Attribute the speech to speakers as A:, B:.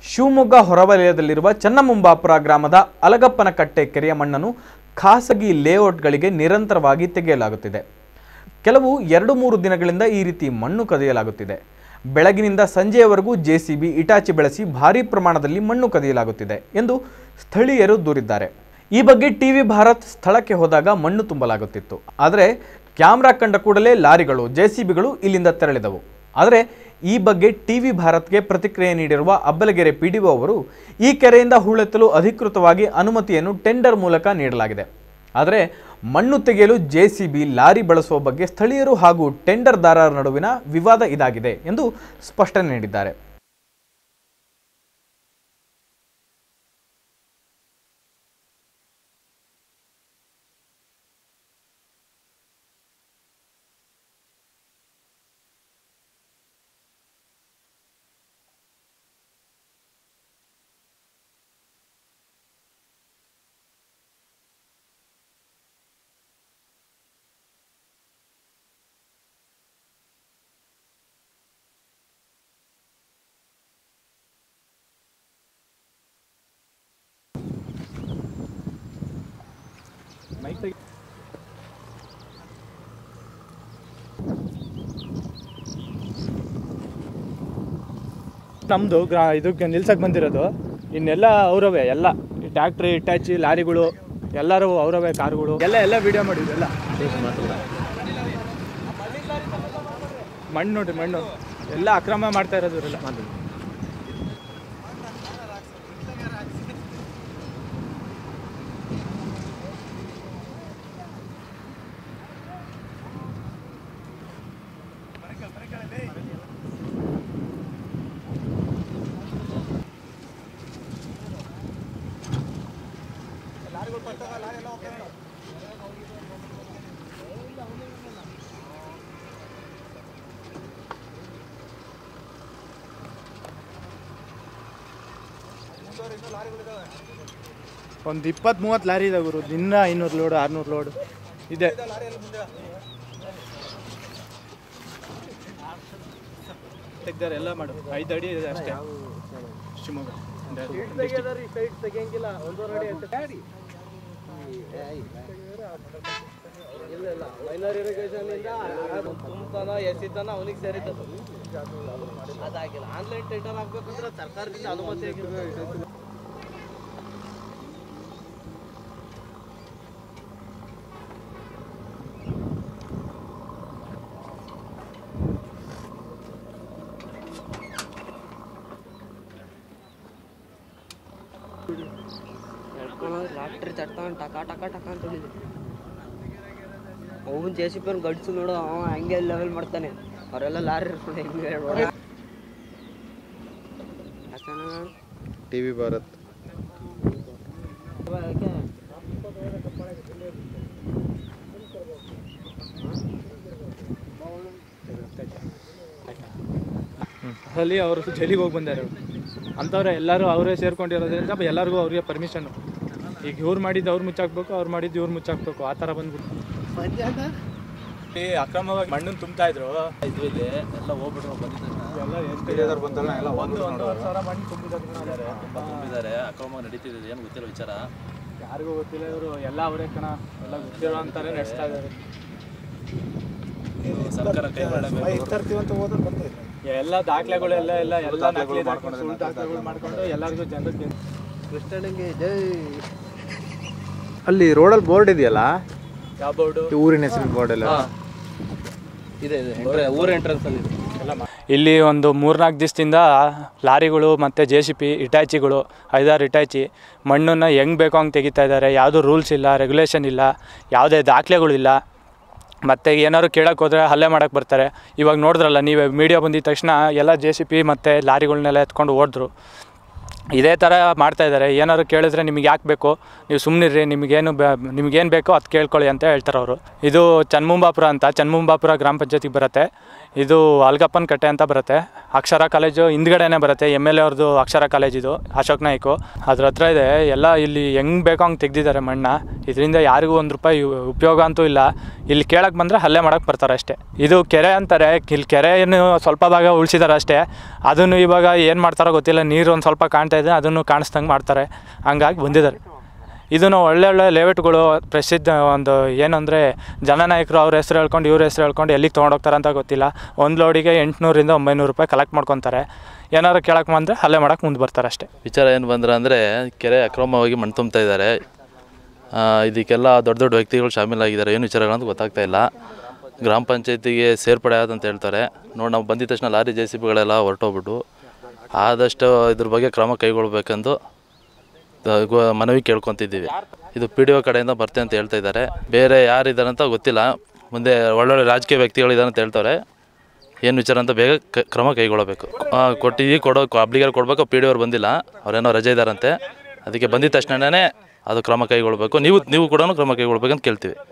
A: ಶಿವಮೊಗ್ಗ ಹೊರವಲಯದಲ್ಲಿರುವ ಚನ್ನಮುಂಬಾಪುರ ಗ್ರಾಮದ ಅಲಗಪ್ಪನಕಟ್ಟೆ ಕೆರೆಯ ಮಣ್ಣನ್ನು ಖಾಸಗಿ ಲೇಔಟ್ಗಳಿಗೆ ನಿರಂತರವಾಗಿ ತೆಗೆಯಲಾಗುತ್ತಿದೆ ಕೆಲವು ಎರಡು ಮೂರು ದಿನಗಳಿಂದ ಈ ರೀತಿ ಮಣ್ಣು ಕದಿಯಲಾಗುತ್ತಿದೆ ಬೆಳಗಿನಿಂದ ಸಂಜೆಯವರೆಗೂ ಜೆಸಿಬಿ ಇಟಾಚಿ ಬಳಸಿ ಭಾರೀ ಪ್ರಮಾಣದಲ್ಲಿ ಮಣ್ಣು ಕದಿಯಲಾಗುತ್ತಿದೆ ಎಂದು ಸ್ಥಳೀಯರು ದೂರಿದ್ದಾರೆ ಈ ಬಗ್ಗೆ ಟಿವಿ ಭಾರತ್ ಸ್ಥಳಕ್ಕೆ ಹೋದಾಗ ಮಣ್ಣು ತುಂಬಲಾಗುತ್ತಿತ್ತು ಆದರೆ ಕ್ಯಾಮ್ರಾ ಕಂಡ ಕೂಡಲೇ ಲಾರಿಗಳು ಜೆಸಿಬಿಗಳು ಇಲ್ಲಿಂದ ತೆರಳಿದವು ಆದರೆ ಈ ಬಗ್ಗೆ ಟಿವಿ ಭಾರತ್ಗೆ ಪ್ರತಿಕ್ರಿಯೆ ನೀಡಿರುವ ಅಬ್ಬಲಗೆರೆ ಪಿಡಿಒ ಅವರು ಈ ಕೆರೆಯಿಂದ ಹೂಳೆತ್ತಲು ಅಧಿಕೃತವಾಗಿ ಅನುಮತಿಯನ್ನು ಟೆಂಡರ್ ಮೂಲಕ ನೀಡಲಾಗಿದೆ ಆದರೆ ಮಣ್ಣು ತೆಗೆಯಲು ಜೆಸಿಬಿ ಲಾರಿ ಬಳಸುವ ಬಗ್ಗೆ ಸ್ಥಳೀಯರು ಹಾಗೂ ಟೆಂಡರ್ದಾರರ ನಡುವಿನ ವಿವಾದ ಇದಾಗಿದೆ ಎಂದು ಸ್ಪಷ್ಟನೆ ನೀಡಿದ್ದಾರೆ
B: ನಮ್ಮದು ಗ್ರಾ ಇದಕ್ಕೆ ನಿಲ್ಸಕ್ಕೆ ಬಂದಿರೋದು ಇನ್ನೆಲ್ಲ ಅವರವೇ ಎಲ್ಲ ಟ್ಯಾಕ್ಟ್ರಿ ಇಟ್ಯಾಚಿ ಲಾರಿಗಳು ಎಲ್ಲರೂ ಅವರವೇ ಕಾರುಗಳು ಎಲ್ಲ ಎಲ್ಲ ವಿಡಿಯೋ ಮಾಡಿದ್ರು ಎಲ್ಲ ಮಣ್ಣು ನೋಡ್ರಿ ಮಣ್ಣು ಎಲ್ಲ ಅಕ್ರಮ ಮಾಡ್ತಾ ಇರೋದು ಇವರೆಲ್ಲ ಒಂದು ಇಪ್ಪತ್ತು ಮೂವತ್ತು ಲಾರಿ ಇದೆ ಗುರು ದಿನ ಐನೂರು ಲೋಡ್ ಆರ್ನೂರು ಲೋಡ್ ಇದೆ ತೆಗ್ದಾರೆ ಎಲ್ಲ ಮಾಡು ಐದು ಅಡಿ ಇದೆ ಅಷ್ಟೇ ಶಿವಮೊಗ್ಗ
C: ಮೈನರ್ ಇರಿಗೇಷನ್ ಇಂದ ತುಂಬತನ ಎಸಿತನ ಅವನಿಗೆ ಸೇರಿದ್ದದು ಅದಾಗಿಲ್ಲ ಆನ್ಲೈನ್ ಟೆಂಡರ್ ಆಗ್ಬೇಕಂದ್ರೆ ಸರ್ಕಾರದಿಂದ ಅನುಮತಿ ಆಗಿರ್ಬೇಕು ಟ್ರಾಕ್ಟರ್ ತಡ್ತಾನೆ ಟಕ ಟಕ ಟಕ ಅಂತ ಹೊಡಿದೆ ಅವನ್ ಜೆ ಸಿ ಪಿ ಗಡ್ಸು ನೋಡು ಅವ ಹಂಗೆ ಲೆವೆಲ್ ಮಾಡ್ತಾನೆ ಅವರೆಲ್ಲ ಲಾರಿ ಇರ್ತಾರೆ ಹೆಂಗೆ ಹೇಳ್ಬೋಡ
D: ಟಿವಿ ಭಾರತ್
B: ಅಲ್ಲಿ ಅವರು ಜೈಲಿಗೆ ಹೋಗಿ ಬಂದಾರೆ ಅಂಥವ್ರೆ ಎಲ್ಲರೂ ಅವರೇ ಸೇರ್ಕೊಂಡಿರೋದ್ರಿಂದ ಬ- ಎಲ್ಲರಿಗೂ ಅವ್ರಿಗೆ ಪರ್ಮಿಷನ್ನು ಈಗ ಇವ್ರು ಮಾಡಿದ್ದು ಅವ್ರು ಮುಚ್ಚಾಕ್ಬೇಕು ಅವ್ರು ಮಾಡಿದ್ದು ಇವ್ರು ಮುಚ್ಚಾಕ್ಬೇಕು ಆ ಥರ ಬಂದ್ಬಿಟ್ಟು ಈ ಅಕ್ರಮವಾಗಿ ಮಣ್ಣನ್ನು ತುಂಬ್ತಾ ಇದ್ರು
E: ಇದು ಇಲ್ಲಿ ಎಲ್ಲ ಹೋಗ್ಬಿಟ್ಟು
B: ಎಲ್ಲ ಎಷ್ಟು ಒಂದು ಒಂದೂವರೆ ಸಾವಿರ ಮಣ್ಣು ತುಂಬಿದ್ದಾರೆ
E: ತುಂಬ ತುಂಬಿದ್ದಾರೆ ಅಕ್ರಮ ನಡೀತಿದೆ ಏನು ಗೊತ್ತಿಲ್ಲ ವಿಚಾರ
B: ಯಾರಿಗೂ ಗೊತ್ತಿಲ್ಲ ಇವರು ಎಲ್ಲ ಅವರೇ ಕಣ ಎಲ್ಲ ಗೊತ್ತಿರೋ ಅಂತಾರೆ ನಡೆಸ್ತಾ ಇದ್ದಾರೆ
E: ಇದು ಸರ್ಕಾರ ಕೈ ಮಾಡಬೇಕು
B: ಎಲ್ಲ ದಾಖಲೆಗಳು ಎಲ್ಲ ಎಲ್ಲ ಎಲ್ಲ ನಕಲಿ ದಾಖಲೆ ಸುಳ್ಳು ದಾಖಲೆಗಳು ಮಾಡ್ಕೊಂಡು ಎಲ್ಲರಿಗೂ ಜನರಿಗೆ
C: ಕೃಷ್ಣನಿಗೆ ಜೈ
D: ಅಲ್ಲಿ ರೋಡಲ್ಲಿ ಬೋರ್ಡ್ ಇದೆಯಲ್ಲ
B: ಯಾವ ಬೋರ್ಡು
D: ಈ ಊರಿನ ಹೆಸರಿನ ಬೋರ್ಡ್ ಎಲ್ಲ
E: ಇದೆ ಇದೆ ಎಂಟ್ರೆ ಊರ ಎಂಟ್ರೆನ್ಸ್ ಅಲ್ಲಿ ಇದೆ
B: ಇಲ್ಲಿ ಒಂದು ಮೂರ್ನಾಲ್ಕು ದಿವಸದಿಂದ ಲಾರಿಗಳು ಮತ್ತು ಜೆ ಸಿ ಪಿ ಇಟಾಚಿಗಳು ಐದಾರು ಇಟಾಚಿ ಮಣ್ಣನ್ನು ಹೆಂಗೆ ಬೇಕೋ ಹಂಗೆ ತೆಗಿತಾ ಇದ್ದಾರೆ ಯಾವುದೂ ರೂಲ್ಸ್ ಇಲ್ಲ ರೆಗ್ಯುಲೇಷನ್ ಇಲ್ಲ ಯಾವುದೇ ದಾಖಲೆಗಳಿಲ್ಲ ಮತ್ತು ಏನಾದ್ರು ಕೇಳಕ್ಕೆ ಹೋದರೆ ಹಲ್ಲೆ ಮಾಡೋಕ್ಕೆ ಬರ್ತಾರೆ ಇವಾಗ ನೋಡಿದ್ರಲ್ಲ ನೀವೇ ಮೀಡಿಯಾ ಬಂದಿದ ತಕ್ಷಣ ಎಲ್ಲ ಜೆ ಸಿ ಪಿ ಮತ್ತು ಲಾರಿಗಳನ್ನೆಲ್ಲ ಎತ್ಕೊಂಡು ಓಡಿದ್ರು ಇದೇ ಥರ ಮಾಡ್ತಾ ಇದ್ದಾರೆ ಏನಾದ್ರು ಕೇಳಿದ್ರೆ ನಿಮಗೆ ಯಾಕೆ ಬೇಕು ನೀವು ಸುಮ್ಮನಿರ್ರಿ ನಿಮಗೇನು ಬ ನಿಮಗೇನು ಬೇಕೋ ಅದು ಕೇಳ್ಕೊಳ್ಳಿ ಅಂತ ಹೇಳ್ತಾರೆ ಅವರು ಇದು ಚನ್ಮುಂಬಾಪುರ ಅಂತ ಚನ್ಮುಂಬಾಪುರ ಗ್ರಾಮ ಪಂಚಾಯತಿಗೆ ಬರುತ್ತೆ ಇದು ಅಲ್ಗಪ್ಪನ ಕಟ್ಟೆ ಅಂತ ಬರುತ್ತೆ ಅಕ್ಷರ ಕಾಲೇಜು ಹಿಂದ್ಗಡೆನೇ ಬರುತ್ತೆ ಎಮ್ ಎಲ್ ಎ ಅವ್ರದ್ದು ಅಕ್ಷರ ಕಾಲೇಜ್ ಇದು ಅಶೋಕ್ ನಾಯ್ಕು ಅದ್ರ ಹತ್ರ ಇದೆ ಎಲ್ಲ ಇಲ್ಲಿ ಹೆಂಗೆ ಬೇಕೋ ಹಂಗೆ ತೆಗ್ದಿದ್ದಾರೆ ಮಣ್ಣ ಇದರಿಂದ ಯಾರಿಗೂ ಒಂದು ರೂಪಾಯಿ ಉ- ಉಪಯೋಗ ಅಂತೂ ಇಲ್ಲ ಇಲ್ಲಿ ಕೇಳಕ್ಕೆ ಬಂದರೆ ಹಲ್ಲೆ ಮಾಡೋಕ್ಕೆ ಬರ್ತಾರೆ ಅಷ್ಟೇ ಇದು ಕೆರೆ ಅಂತಾರೆ ಇಲ್ಲಿ ಕೆರೆಯನ್ನು ಸ್ವಲ್ಪ ಭಾಗ ಉಳಿಸಿದ್ದಾರೆ ಅಷ್ಟೇ ಅದನ್ನು ಇವಾಗ ಏನು ಮಾಡ್ತಾರೋ ಗೊತ್ತಿಲ್ಲ ನೀರು ಒಂದು ಸ್ವಲ್ಪ ಕಾಣ್ತಾ ಇದೆ ಅದನ್ನು ಕಾಣಿಸ್ದಂಗೆ ಮಾಡ್ತಾರೆ ಹಂಗಾಗಿ ಬಂದಿದ್ದಾರೆ ಇದನ್ನು ಒಳ್ಳೆ ಒಳ್ಳೆ ಲೇಔಟ್ಗಳು ಪ್ರಸಿದ್ಧ ಒಂದು ಏನಂದರೆ ಜನನಾಯಕರು ಅವ್ರ ಹೆಸರು ಹೇಳ್ಕೊಂಡು ಇವ್ರ ಹೆಸರು ಹೇಳ್ಕೊಂಡು ಎಲ್ಲಿಗೆ ತೊಗೊಂಡೋಗ್ತಾರೆ ಅಂತ ಗೊತ್ತಿಲ್ಲ ಒಂದು ಲೋಡಿಗೆ ಎಂಟುನೂರಿಂದ ಒಂಬೈನೂರು ರೂಪಾಯಿ ಕಲೆಕ್ಟ್ ಮಾಡ್ಕೊತಾರೆ ಏನಾದ್ರು ಕೇಳಕ್ಕೆ ಬಂದರೆ ಹಲ್ಲೆ ಮಾಡೋಕ್ಕೆ ಮುಂದೆ ಬರ್ತಾರೆ ಅಷ್ಟೇ
E: ವಿಚಾರ ಏನು ಬಂದ್ರೆ ಅಂದರೆ ಕೆರೆ ಅಕ್ರಮವಾಗಿ ಮಣ್ಣು ತುಂಬ್ತಾ ಇದ್ದಾರೆ ಆ, ಇದಕ್ಕೆಲ್ಲ ದೊಡ್ಡ ದೊಡ್ಡ ವ್ಯಕ್ತಿಗಳು ಶಾಮೀಲಾಗಿದ್ದಾರೆ ಏನು ವಿಚಾರಗಳಂತ ಗೊತ್ತಾಗ್ತಾ ಇಲ್ಲ ಗ್ರಾಮ ಪಂಚಾಯತಿಗೆ ಸೇರ್ಪಡೆ ಆದಂತ ಹೇಳ್ತಾರೆ ನೋಡಿ ನಾವು ಬಂದಿದ ತಕ್ಷಣ ಲಾರಿ ಜೆ ಸಿ ಬಿಗಳೆಲ್ಲ ಹೊರಟೋಗ್ಬಿಟ್ಟು ಆದಷ್ಟು ಇದ್ರ ಬಗ್ಗೆ ಕ್ರಮ ಕೈಗೊಳ್ಬೇಕೆಂದು ತ- ಗೊ- ಮನವಿ ಕೇಳ್ಕೊತಿದ್ದೀವಿ ಇದು ಪಿ ಡಿ ಒ ಕಡೆಯಿಂದ ಬರ್ತೆ ಅಂತ ಹೇಳ್ತಾ ಇದ್ದಾರೆ ಬೇರೆ ಯಾರಿದ್ದಾರೆ ಅಂತ ಗೊತ್ತಿಲ್ಲ ಮುಂದೆ ಒಳ್ಳೊಳ್ಳೆ ರಾಜಕೀಯ ವ್ಯಕ್ತಿಗಳಿದ್ದಾರೆ ಅಂತ ಹೇಳ್ತಾರೆ ಏನು ವಿಚಾರ ಅಂತ ಬೇಗ ಕ- ಕ್ರಮ ಕೈಗೊಳ್ಳಬೇಕು ಕೊಟ್ಟಿದ್ದೀವಿ ಕೊಡೋ ಅಬ್ಲಿಗರ್ ಕೊಡಬೇಕು ಪಿ ಡಿ ಅವ್ರು ಬಂದಿಲ್ಲ ಅವ್ರೇನೋ ರಜೆ ಇದ್ದಾರಂತೆ ಅದಕ್ಕೆ ಬಂದಿದ ತಕ್ಷಣವೇ ಅದು ಕ್ರಮ ಕೈಗೊಳ್ಳಬೇಕು ನೀವು ನೀವು ಕೂಡ ಕ್ರಮ ಕೈಗೊಳ್ಬೇಕಂತ ಕೇಳ್ತೀವಿ